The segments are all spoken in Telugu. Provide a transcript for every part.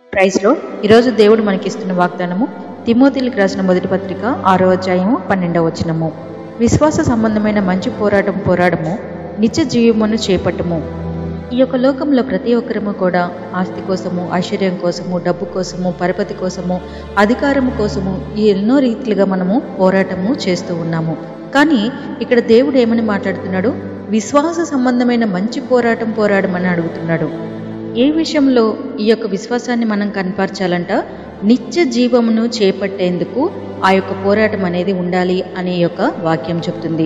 ప్రైజ్లో ఈరోజు దేవుడు మనకిస్తున్న వాగ్దానము తిమోతిలకు రాసిన మొదటి పత్రిక ఆరో అధ్యాయము పన్నెండవ వచనము విశ్వాస సంబంధమైన మంచి పోరాటం పోరాడము నిత్య జీవమును చేపట్టము ఈ యొక్క లోకంలో ప్రతి ఒక్కరము కూడా ఆస్తి కోసము ఐశ్వర్యం కోసము డబ్బు కోసము పరపతి కోసము అధికారము కోసము ఈ ఎన్నో రీతిలుగా మనము పోరాటము చేస్తూ ఉన్నాము కానీ ఇక్కడ దేవుడు ఏమని మాట్లాడుతున్నాడు విశ్వాస సంబంధమైన మంచి పోరాటం పోరాడమని అడుగుతున్నాడు ఏ విషయంలో ఈ యొక్క విశ్వాసాన్ని మనం కనపరచాలంట నిత్య జీవమును చేపట్టేందుకు ఆ యొక్క పోరాటం అనేది ఉండాలి అనే యొక్క వాక్యం చెప్తుంది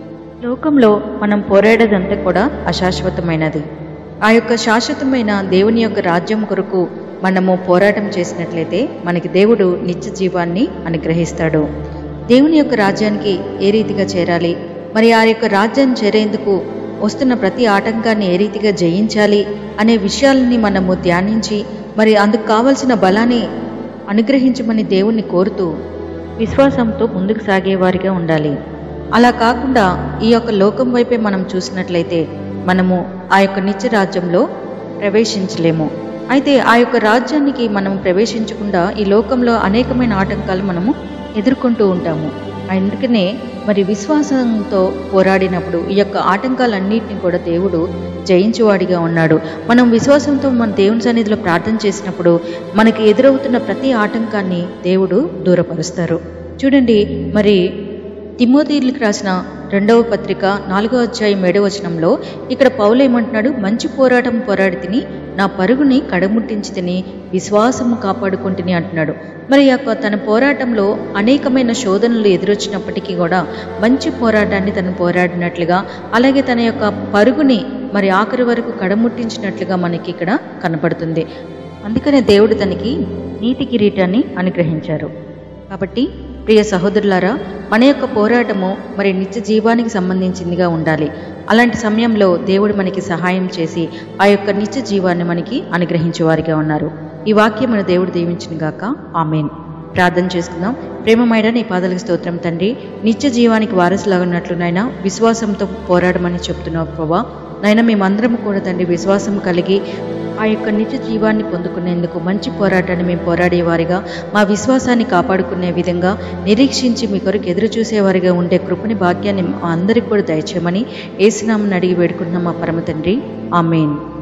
లోకంలో మనం పోరాడేదంతా కూడా అశాశ్వతమైనది ఆ యొక్క శాశ్వతమైన దేవుని యొక్క రాజ్యం కొరకు మనము పోరాటం చేసినట్లయితే మనకి దేవుడు నిత్య జీవాన్ని అనుగ్రహిస్తాడు దేవుని యొక్క రాజ్యానికి ఏ రీతిగా చేరాలి మరి ఆ యొక్క రాజ్యాన్ని చేరేందుకు వస్తున్న ప్రతి ఆటంకాన్ని ఏ రీతిగా జయించాలి అనే విషయాలని మనము ధ్యానించి మరి అందుకు కావలసిన బలాన్ని అనుగ్రహించమని దేవుణ్ణి కోరుతూ విశ్వాసంతో ముందుకు సాగేవారిగా ఉండాలి అలా కాకుండా ఈ యొక్క లోకం వైపే మనం చూసినట్లయితే మనము ఆ యొక్క నిత్య రాజ్యంలో ప్రవేశించలేము అయితే ఆ యొక్క రాజ్యానికి మనం ప్రవేశించకుండా ఈ లోకంలో అనేకమైన ఆటంకాలు మనము ఎదుర్కొంటూ ఉంటాము అందుకనే మరి విశ్వాసంతో పోరాడినప్పుడు ఈ యొక్క ఆటంకాలన్నింటినీ కూడా దేవుడు జయించువాడిగా ఉన్నాడు మనం విశ్వాసంతో మన దేవుని సన్నిధిలో ప్రార్థన చేసినప్పుడు మనకి ఎదురవుతున్న ప్రతి ఆటంకాన్ని దేవుడు దూరపరుస్తారు చూడండి మరి తిమోతీలకు రాసిన రెండవ పత్రిక నాలుగో అధ్యాయం ఏడవ వచనంలో ఇక్కడ పౌలు ఏమంటున్నాడు మంచి పోరాటం పోరాడి తిని నా పరుగుని కడముట్టించి తిని విశ్వాసము కాపాడుకుంటుని అంటున్నాడు మరి యొక్క తన పోరాటంలో అనేకమైన శోధనలు ఎదురొచ్చినప్పటికీ కూడా మంచి పోరాటాన్ని తను పోరాడినట్లుగా అలాగే తన యొక్క పరుగుని మరి ఆఖరి వరకు కడముట్టించినట్లుగా మనకి ఇక్కడ కనపడుతుంది అందుకనే దేవుడు తనకి నీతి కిరీటాన్ని అనుగ్రహించారు కాబట్టి ప్రియ సహోదరులారా మన యొక్క పోరాటము మరి నిత్య జీవానికి సంబంధించిందిగా ఉండాలి అలాంటి సమయంలో దేవుడు మనకి సహాయం చేసి ఆ యొక్క నిత్య జీవాన్ని మనకి అనుగ్రహించేవారిగా ఉన్నారు ఈ వాక్యం మన దేవుడు దీవించిన గాక ఆమెన్ ప్రార్థన చేసుకుందాం ప్రేమమైన నీ పాదలకు స్తోత్రం తండ్రి నిత్య జీవానికి వారసులాగున్నట్లు నాయన విశ్వాసంతో పోరాడమని చెప్తున్నావు ప్రభా నాయన మేమందరం కూడా తండ్రి విశ్వాసం కలిగి ఆ యొక్క నిత్య జీవాన్ని పొందుకునేందుకు మంచి పోరాటాన్ని మేము పోరాడేవారిగా మా విశ్వాసాన్ని కాపాడుకునే విధంగా నిరీక్షించి మీ కొరకు ఎదురు చూసేవారిగా ఉండే కృపని భాగ్యాన్ని మా అందరికి కూడా దయచేయమని ఏసునామని అడిగి వేడుకుంటున్నాం మా పరమ తండ్రి ఆమెన్